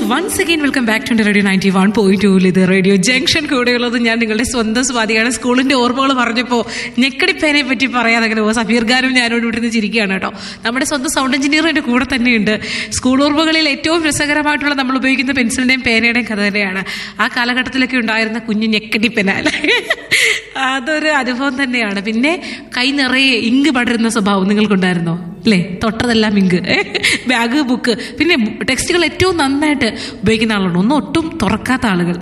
Once again welcome back to radio ninety one point ടൂവിൽ ഇത് radio junction കൂടെയുള്ളത് ഞാൻ നിങ്ങളുടെ സ്വന്തം സ്വാതിയാണ് സ്കൂളിന്റെ ഓർമ്മകൾ പറഞ്ഞപ്പോൾ ഞെക്കടിപ്പേനെ പറ്റി പറയാതെ അങ്ങനെ ഓ സഫീർ ഖാനും ഞാനോട് ഇവിടെ നിന്ന് ചിരിക്കുകയാണ് കേട്ടോ നമ്മുടെ സ്വന്തം സൗണ്ട് എഞ്ചിനീയർ എൻ്റെ കൂടെ തന്നെയുണ്ട് സ്കൂൾ ഓർമ്മകളിൽ ഏറ്റവും രസകരമായിട്ടുള്ള നമ്മൾ ഉപയോഗിക്കുന്ന പെൻസിലിന്റെയും പേനയുടെയും കഥ തന്നെയാണ് ആ കാലഘട്ടത്തിലൊക്കെ ഉണ്ടായിരുന്ന കുഞ്ഞു ഞെക്കടിപ്പേന അല്ലേ അതൊരു അനുഭവം തന്നെയാണ് പിന്നെ കൈ നിറയെ ഇങ്ക് പടരുന്ന സ്വഭാവം നിങ്ങൾക്കുണ്ടായിരുന്നോ അല്ലേ തൊട്ടതെല്ലാം ഇങ്ക് ബാഗ് ബുക്ക് പിന്നെ ടെക്സ്റ്റുകൾ ഏറ്റവും നന്നായിട്ട് ഉപയോഗിക്കുന്ന ആളുണ്ട് ഒന്നും ഒട്ടും തുറക്കാത്ത ആളുകൾ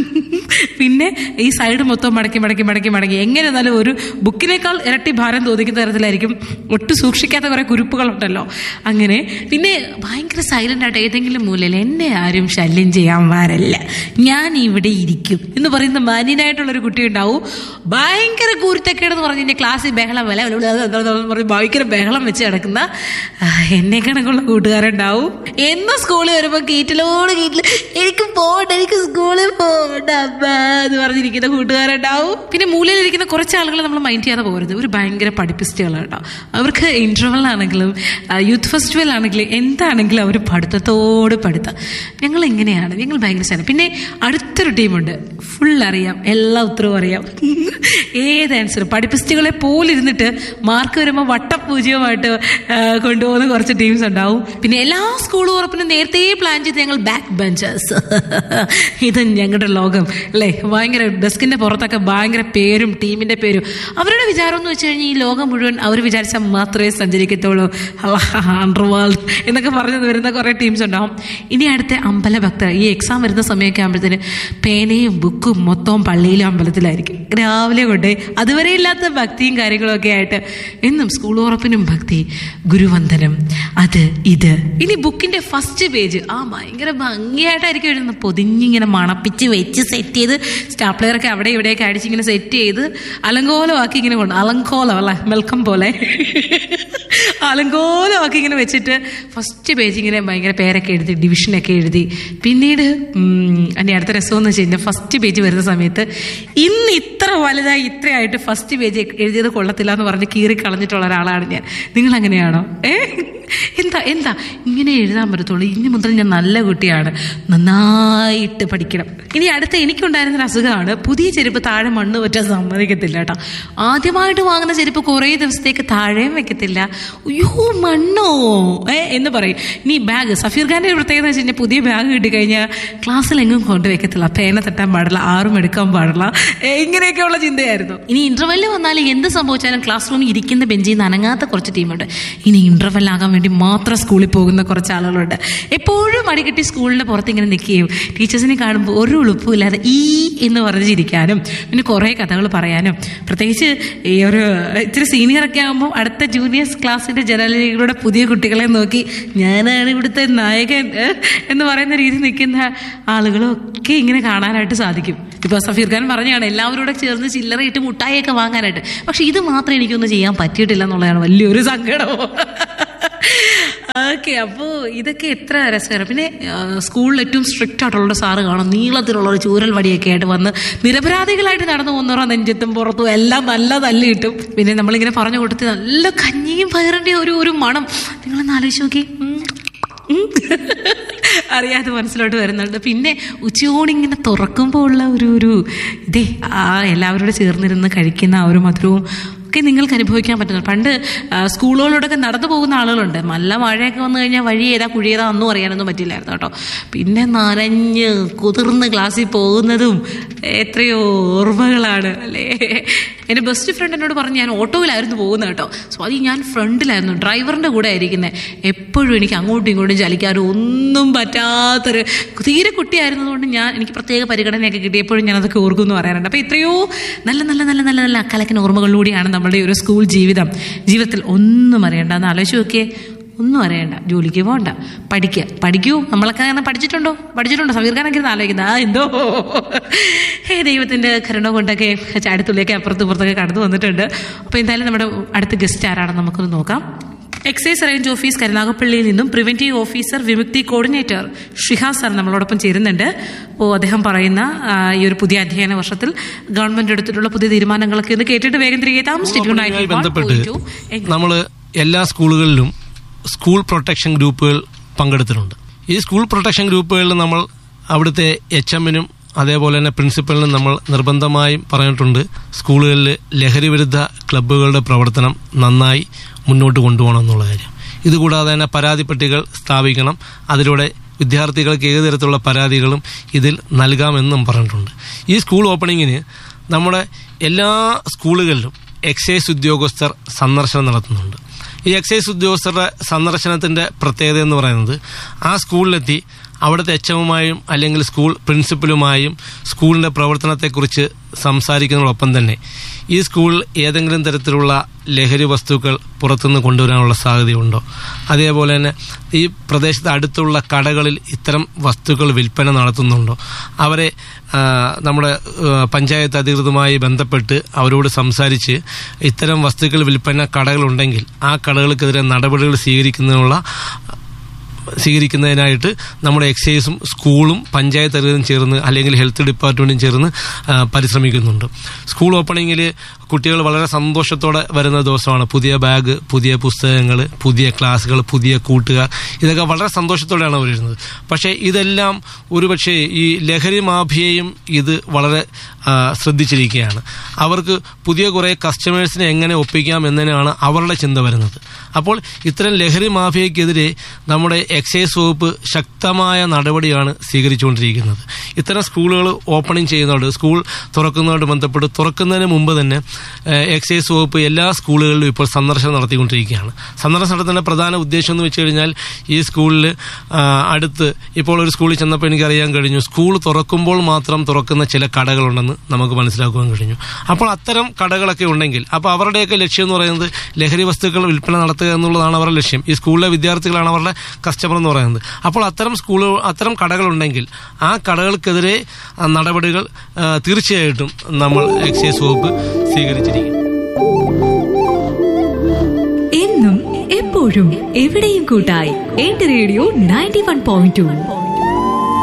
പിന്നെ ഈ സൈഡ് മൊത്തം മടക്കി മടക്കി മടക്കി മടക്കി എങ്ങനെ എന്നാലും ഒരു ബുക്കിനേക്കാൾ ഇരട്ടി ഭാരം തോന്നിക്കുന്ന തരത്തിലായിരിക്കും ഒട്ടും സൂക്ഷിക്കാത്ത കുറെ കുരുപ്പുകളുണ്ടല്ലോ അങ്ങനെ പിന്നെ ഭയങ്കര സൈലന്റ് ആയിട്ട് ഏതെങ്കിലും മൂലയിൽ എന്നെ ആരും ശല്യം ചെയ്യാൻ വരല്ല ഞാൻ ഇവിടെ ഇരിക്കും എന്ന് പറയുന്ന മാന്യനായിട്ടുള്ള ഒരു കുട്ടി ഉണ്ടാവും ഭയങ്കര കൂരുത്തക്കേടെന്ന് പറഞ്ഞ് കഴിഞ്ഞാൽ ക്ലാസ്സിൽ ബഹളം വില പറഞ്ഞ് ഭയങ്കര ബഹളം വെച്ച് കിടക്കുന്ന ആ, എന്നെ കണക്കുള്ള കൂട്ടുകാരുണ്ടാവും എന്ന് സ്കൂളിൽ വരുമ്പോൾ കീറ്റിലോട് കീറ്റിൽ എനിക്ക് പോകണ്ട എനിക്ക് സ്കൂളിൽ പോകണ്ട അമ്മ എന്ന് പറഞ്ഞിരിക്കുന്ന കൂട്ടുകാരുണ്ടാവും പിന്നെ മൂലയിലിരിക്കുന്ന കുറച്ച് ആളുകൾ നമ്മൾ മൈൻഡ് ചെയ്യാതെ പോകരുത് ഒരു ഭയങ്കര പഠിപ്പിസ്റ്റുകളുണ്ടാവും അവർക്ക് ഇന്റർവൽ ആണെങ്കിലും യൂത്ത് ഫെസ്റ്റിവൽ ആണെങ്കിലും എന്താണെങ്കിലും അവർ പഠിത്തത്തോട് പഠിത്തം ഞങ്ങൾ എങ്ങനെയാണ് ഞങ്ങൾ ഭയങ്കര സാധനം പിന്നെ അടുത്തൊരു ടീമുണ്ട് ഫുൾ അറിയാം എല്ലാ ഉത്തരവും അറിയാം ഏത് ആൻസറും പഠിപ്പിസ്റ്റുകളെ പോലിരുന്നിട്ട് മാർക്ക് വരുമ്പോൾ വട്ടപൂജ്യമായിട്ട് ആ, കൊണ്ടുപോകുന്ന കുറച്ച് ടീംസ് ഉണ്ടാവും പിന്നെ എല്ലാ സ്കൂൾ ഉറപ്പിനും നേരത്തെ പ്ലാൻ ചെയ്ത് ഞങ്ങൾ ബാക്ക് ബെഞ്ചേഴ്സ് ഇത് ഞങ്ങളുടെ ലോകം അല്ലേ ഭയങ്കര ഡെസ്കിന്റെ പുറത്തൊക്കെ ഭയങ്കര പേരും ടീമിന്റെ പേരും അവരുടെ വിചാരം എന്ന് വെച്ച് കഴിഞ്ഞാൽ ഈ ലോകം മുഴുവൻ അവർ വിചാരിച്ചാൽ മാത്രമേ സഞ്ചരിക്കത്തുള്ളൂ അണ്ടർ വേൾഡ് എന്നൊക്കെ പറഞ്ഞു വരുന്ന കുറെ ടീംസ് ഉണ്ടാവും ഇനി അടുത്ത അമ്പല ഭക്തർ ഈ എക്സാം വരുന്ന സമയമൊക്കെ ആകുമ്പോഴത്തേന് പേനയും ബുക്കും മൊത്തവും പള്ളിയിലും അമ്പലത്തിലായിരിക്കും രാവിലെ കൊണ്ട് അതുവരെ ഇല്ലാത്ത ഭക്തിയും കാര്യങ്ങളും ഒക്കെ ആയിട്ട് എന്നും സ്കൂൾ ഉറപ്പിനും ഭക്തി ഗുരുവന്ദനം അത് ഇത് ഇനി ബുക്കിന്റെ ഫസ്റ്റ് പേജ് ആ ഭയങ്കര ഭംഗിയായിട്ടായിരിക്കും എഴുതുന്നത് പൊതിഞ്ഞിങ്ങനെ മണപ്പിച്ച് വെച്ച് സെറ്റ് ചെയ്ത് സ്റ്റാപ്ലെയറൊക്കെ അവിടെ ഇവിടെയൊക്കെ അടിച്ച് ഇങ്ങനെ സെറ്റ് ചെയ്ത് അലങ്കോലമാക്കി ഇങ്ങനെ കൊണ്ട് അലങ്കോലം അല്ല മെൽക്കം പോലെ അലങ്കോലമാക്കി ഇങ്ങനെ വെച്ചിട്ട് ഫസ്റ്റ് പേജ് ഇങ്ങനെ ഭയങ്കര പേരൊക്കെ എഴുതി ഡിവിഷനൊക്കെ എഴുതി പിന്നീട് ഉം, അതിന്റെ അടുത്ത രസം എന്ന് വെച്ച് കഴിഞ്ഞാൽ ഫസ്റ്റ് പേജ് വരുന്ന സമയത്ത് ഇന്ന് ഇത്ര വലുതായി ഇത്രയായിട്ട് ഫസ്റ്റ് പേജ് എഴുതിയത് കൊള്ളത്തില്ല എന്ന് പറഞ്ഞ് കീറി കളഞ്ഞിട്ടുള്ള ഒരാളാണ് ഞാൻ നിങ്ങൾ അങ്ങനെയാണോ ഏ എന്താ എന്താ ഇങ്ങനെ എഴുതാൻ പറ്റത്തുള്ളൂ ഇനി മുതൽ ഞാൻ നല്ല കുട്ടിയാണ് നന്നായിട്ട് പഠിക്കണം ഇനി അടുത്ത എനിക്കുണ്ടായിരുന്ന ഒരു അസുഖമാണ് പുതിയ ചെരുപ്പ് താഴെ മണ്ണ് പറ്റാൻ സമ്മതിക്കത്തില്ല കേട്ടോ ആദ്യമായിട്ട് വാങ്ങുന്ന ചെരുപ്പ് കുറേ ദിവസത്തേക്ക് താഴെയും വെക്കത്തില്ല അയ്യോ മണ്ണോ ഏ എന്ന് പറയും ഇനി ബാഗ് സഫീർ ഖാന്റെ ഒരു പ്രത്യേകത വെച്ച് കഴിഞ്ഞാൽ പുതിയ ബാഗ് കിട്ടിക്കഴിഞ്ഞാൽ ക്ലാസ്സിലെങ്ങും കൊണ്ടുവയ്ക്കത്തില്ല പേന തട്ടാൻ പാടില്ല ആറും എടുക്കാൻ പാടില്ല ഏ, ഇങ്ങനെയൊക്കെയുള്ള ചിന്തയായിരുന്നു ഇനി ഇന്റർവെല്ലിൽ വന്നാൽ എന്ത് സംഭവിച്ചാലും ക്ലാസ് റൂമിൽ ഇരിക്കുന്ന ബെഞ്ചിൽ നിന്ന് അനങ്ങാത്ത കുറച്ച് ടീമുണ്ട് ഇനി ഇന്റർവെൽ ആകാൻ വേണ്ടി മാത്രം സ്കൂളിൽ പോകുന്ന കുറച്ച് ആളുകളുണ്ട് എപ്പോഴും അടികെട്ടി സ്കൂളിന്റെ പുറത്ത് ഇങ്ങനെ നിൽക്കുകയും ടീച്ചേഴ്സിനെ കാണുമ്പോൾ ഒരു ഉളുപ്പുമില്ലാതെ ഈ എന്ന് പറഞ്ഞ് ചിരിക്കാനും പിന്നെ കുറേ കഥകൾ പറയാനും പ്രത്യേകിച്ച് ഈ ഒരു ഇച്ചിരി സീനിയർ ഒക്കെ ആകുമ്പോൾ അടുത്ത ജൂനിയേഴ്സ് ക്ലാസ്സിന്റെ ജനലിലൂടെ പുതിയ കുട്ടികളെ നോക്കി ഞാനാണ് ഇവിടുത്തെ നായകൻ ഏ, എന്ന് പറയുന്ന രീതി നിൽക്കുന്ന ആളുകളും ഒക്കെ ഇങ്ങനെ കാണാനായിട്ട് സാധിക്കും ഇപ്പൊ സഫീർ ഖാൻ പറഞ്ഞാണ് എല്ലാവരും കൂടെ ചേർന്ന് ചില്ലറയിട്ട് മുട്ടായിയൊക്കെ വാങ്ങാനായിട്ട് പക്ഷെ ഇത് മാത്രം എനിക്കൊന്നും ചെയ്യാൻ പറ്റിയിട്ടില്ല എന്നുള്ളതാണ് വലിയൊരു സങ്കടം ഓക്കെ അപ്പോൾ ഇതൊക്കെ എത്ര രസകരം പിന്നെ ആ, സ്കൂളിൽ ഏറ്റവും സ്ട്രിക്റ്റ് ആയിട്ടുള്ള സാറ് കാണും നീളത്തിലുള്ള ഒരു ചൂരൽ വടിയൊക്കെ ആയിട്ട് വന്ന് നിരപരാധികളായിട്ട് നടന്നു പോകുന്നവരുടെ നെഞ്ചത്തും പുറത്തും എല്ലാം നല്ല തല്ല് കിട്ടും പിന്നെ നമ്മളിങ്ങനെ പറഞ്ഞു കൊടുത്ത് നല്ല കഞ്ഞിയും പയറിൻ്റെ ഒരു ഒരു മണം നിങ്ങളൊന്ന് ആലോചിച്ച് നോക്കി ഉം. ഉം. അറിയാതെ മനസ്സിലോട്ട് വരുന്നുണ്ട് പിന്നെ ഉച്ചയോണിങ്ങനെ തുറക്കുമ്പോൾ ഉള്ള ഒരു ഒരു ഇതേ ആ എല്ലാവരോടും ചേർന്നിരുന്ന് കഴിക്കുന്ന ആ ഒരു മധുരവും ഒക്കെ നിങ്ങൾക്ക് അനുഭവിക്കാൻ പറ്റുന്നു പണ്ട് ആ, സ്കൂളുകളിലൂടെയൊക്കെ നടന്നു പോകുന്ന ആളുകളുണ്ട് നല്ല മഴയൊക്കെ വന്നു കഴിഞ്ഞാൽ വഴി ഏതാ കുഴി ഏതാ ഒന്നും അറിയാനൊന്നും പറ്റില്ലായിരുന്നു കേട്ടോ പിന്നെ നനഞ്ഞ് കുതിർന്ന് ക്ലാസ്സിൽ പോകുന്നതും എത്രയോ ഓർമ്മകളാണ് അല്ലേ എൻ്റെ ബെസ്റ്റ് ഫ്രണ്ട് എന്നോട് പറഞ്ഞു ഞാൻ ഓട്ടോയിലായിരുന്നു പോകുന്നത് കേട്ടോ സോ അത് ഞാൻ ഫ്രണ്ടിലായിരുന്നു ഡ്രൈവറിൻ്റെ കൂടെ ആയിരിക്കുന്നത് എപ്പോഴും എനിക്ക് അങ്ങോട്ടും ഇങ്ങോട്ടും ചലിക്കാനും ഒന്നും പറ്റാത്തൊരു തീരെ കുട്ടിയായിരുന്നതുകൊണ്ട് ഞാൻ എനിക്ക് പ്രത്യേക പരിഗണനയൊക്കെ കിട്ടിയപ്പോഴും ഞാൻ അതൊക്കെ ഓർക്കുമെന്ന് പറയാറുണ്ട് അപ്പോൾ എത്രയോ നല്ല നല്ല നല്ല നല്ല നല്ല അക്കലക്കൻ ഓർമ്മകളിലൂടെയാണ് നമ്മുടെ ഈ ഒരു സ്കൂൾ ജീവിതം ജീവിതത്തിൽ ഒന്നും അറിയണ്ട എന്ന് ആലോചിച്ച് നോക്കിയേ ഒന്നും അറിയണ്ട ജോലിക്ക് പോകണ്ട പഠിക്കുക പഠിക്കൂ നമ്മളൊക്കെ അങ്ങനെ പഠിച്ചിട്ടുണ്ടോ പഠിച്ചിട്ടുണ്ടോ സമീർ ഖാനൊക്കെ ഇരുന്ന് ആലോചിക്കുന്നത് ആ എന്തോ ഹേ ദൈവത്തിന്റെ കരുണ കൊണ്ടൊക്കെ ചാടിത്തുള്ളിയൊക്കെ അപ്പുറത്തും ഇപ്പുറത്തൊക്കെ കടന്നു വന്നിട്ടുണ്ട് അപ്പോൾ എന്തായാലും നമ്മുടെ അടുത്ത ഗസ്റ്റ് ആരാണെന്ന് നമുക്കൊന്ന് നോക്കാം എക്സൈസ് റേഞ്ച് ഓഫീസ് കരുനാഗപ്പള്ളിയിൽ നിന്നും preventive officer Vimukthi coordinator Shihas sir നമ്മളോടൊപ്പം ചേരുന്നുണ്ട് അപ്പോൾ അദ്ദേഹം പറയുന്ന ആ, ഈ ഒരു പുതിയ അധ്യയന വർഷത്തിൽ ഗവൺമെന്റ് എടുത്തിട്ടുള്ള പുതിയ തീരുമാനങ്ങളൊക്കെ ഒന്ന് കേട്ടിട്ട് വേഗം തിരികെ എത്താം Stay tuned ഓപ്പണിങ്ങുമായി ആയിട്ട് ബന്ധപ്പെട്ട് point two. നമ്മൾ എല്ലാ സ്കൂളുകളിലും സ്കൂൾ പ്രൊട്ടക്ഷൻ ഗ്രൂപ്പുകൾ പങ്കെടുത്തിട്ടുണ്ട് ഈ സ്കൂൾ പ്രൊട്ടക്ഷൻ ഗ്രൂപ്പുകളിൽ നമ്മൾ അവിടുത്തെ എച്ച് എമ്മിനും അതേപോലെ തന്നെ പ്രിൻസിപ്പലിനും നമ്മൾ നിർബന്ധമായും പറഞ്ഞിട്ടുണ്ട് സ്കൂളുകളിൽ ലഹരി വിരുദ്ധ ക്ലബ്ബുകളുടെ പ്രവർത്തനം നന്നായി മുന്നോട്ട് കൊണ്ടുപോകണം എന്നുള്ള കാര്യം ഇതുകൂടാതെ തന്നെ പരാതി പെട്ടികൾ സ്ഥാപിക്കണം അതിലൂടെ വിദ്യാർത്ഥികൾക്ക് ഏത് തരത്തിലുള്ള പരാതികളും ഇതിൽ നൽകാമെന്നും പറഞ്ഞിട്ടുണ്ട് ഈ സ്കൂൾ ഓപ്പണിങ്ങിന് നമ്മുടെ എല്ലാ സ്കൂളുകളിലും എക്സൈസ് ഉദ്യോഗസ്ഥർ സന്ദർശനം നടത്തുന്നുണ്ട് ഈ എക്സൈസ് ഉദ്യോഗസ്ഥരുടെ സന്ദർശനത്തിന്റെ പ്രത്യേകത എന്ന് പറയുന്നത് ആ സ്കൂളിലെത്തി അവിടുത്തെ എച്ച് എമ്മുമായും അല്ലെങ്കിൽ സ്കൂൾ പ്രിൻസിപ്പലുമായും സ്കൂളിന്റെ പ്രവർത്തനത്തെക്കുറിച്ച് സംസാരിക്കുന്നതോടൊപ്പം തന്നെ ഈ സ്കൂളിൽ ഏതെങ്കിലും തരത്തിലുള്ള ലഹരി വസ്തുക്കൾ പുറത്തുനിന്ന് കൊണ്ടുവരാനുള്ള സാധ്യതയുണ്ടോ അതേപോലെ തന്നെ ഈ പ്രദേശത്ത് അടുത്തുള്ള കടകളിൽ ഇത്തരം വസ്തുക്കൾ വിൽപ്പന നടത്തുന്നുണ്ടോ അവരെ ആ, നമ്മുടെ ആ, പഞ്ചായത്ത് അധികൃതമായി ബന്ധപ്പെട്ട് അവരോട് സംസാരിച്ച് ഇത്തരം വസ്തുക്കൾ വിൽപ്പന കടകളുണ്ടെങ്കിൽ ആ കടകൾക്കെതിരെ നടപടികൾ സ്വീകരിക്കുന്നതിനുള്ള സ്വീകരിക്കുന്നതിനായിട്ട് നമ്മുടെ എക്സൈസും സ്കൂളും പഞ്ചായത്ത് അധികൃതരും ചേർന്ന് അല്ലെങ്കിൽ ഹെൽത്ത് ഡിപ്പാർട്ട്മെന്റും ചേർന്ന് ആ, പരിശ്രമിക്കുന്നുണ്ട് സ്കൂൾ ഓപ്പണിങ്ങിൽ കുട്ടികൾ വളരെ സന്തോഷത്തോടെ വരുന്ന ദിവസമാണ് പുതിയ ബാഗ് പുതിയ പുസ്തകങ്ങൾ പുതിയ ക്ലാസ്സുകൾ പുതിയ കൂട്ടുകാർ ഇതൊക്കെ വളരെ സന്തോഷത്തോടെയാണ് അവർ വരുന്നത് പക്ഷേ ഇതെല്ലാം ഒരുപക്ഷെ ഈ ലഹരി മാഫിയയും ഇത് വളരെ ആ, ശ്രദ്ധിച്ചിരിക്കുകയാണ് അവർക്ക് പുതിയ കുറേ കസ്റ്റമേഴ്സിനെ എങ്ങനെ ഒപ്പിക്കാം എന്നതിനാണ് അവരുടെ ചിന്ത വരുന്നത് അപ്പോൾ ഇത്തരം ലഹരി മാഫിയക്കെതിരെ നമ്മുടെ എക്സൈസ് വകുപ്പ് ശക്തമായ നടപടിയാണ് സ്വീകരിച്ചുകൊണ്ടിരിക്കുന്നത് ഇത്തരം സ്കൂളുകൾ ഓപ്പണിംഗ് ചെയ്യുന്നതോട് സ്കൂൾ തുറക്കുന്നതോട് ബന്ധപ്പെട്ട് തുറക്കുന്നതിന് മുമ്പ് തന്നെ ഏഹ്, എക്സൈസ് വകുപ്പ് എല്ലാ സ്കൂളുകളിലും ഇപ്പോൾ സന്ദർശനം നടത്തിക്കൊണ്ടിരിക്കുകയാണ് സന്ദർശനം നടത്തുന്ന പ്രധാന ഉദ്ദേശം എന്ന് വെച്ച് കഴിഞ്ഞാൽ ഈ സ്കൂളിൽ ആ, അടുത്ത് ഇപ്പോൾ ഒരു സ്കൂളിൽ ചെന്നപ്പോൾ എനിക്കറിയാൻ കഴിഞ്ഞു സ്കൂൾ തുറക്കുമ്പോൾ മാത്രം തുറക്കുന്ന ചില കടകളുണ്ടെന്ന് നമുക്ക് മനസ്സിലാക്കുവാൻ കഴിഞ്ഞു അപ്പോൾ അത്തരം കടകളൊക്കെ ഉണ്ടെങ്കിൽ അപ്പോൾ അവരുടെയൊക്കെ ലക്ഷ്യം എന്ന് പറയുന്നത് ലഹരി വസ്തുക്കൾ വിൽപ്പന നടത്തുക എന്നുള്ളതാണ് അവരുടെ ലക്ഷ്യം ഈ സ്കൂളിലെ വിദ്യാർത്ഥികളാണ് അവരുടെ കസ്റ്റമർ എന്ന് പറയുന്നത് അപ്പോൾ അത്തരം സ്കൂൾ അത്തരം കടകളുണ്ടെങ്കിൽ ആ കടകൾക്കെതിരെ ആ, നടപടികൾ ആ, തീർച്ചയായിട്ടും നമ്മൾ എക്സൈസ് വകുപ്പ് സ്വീകരിച്ചിരിക്കും എന്നും എപ്പോഴും എവിടെയും കൂട്ടായി എന്റെ radio ninety one point to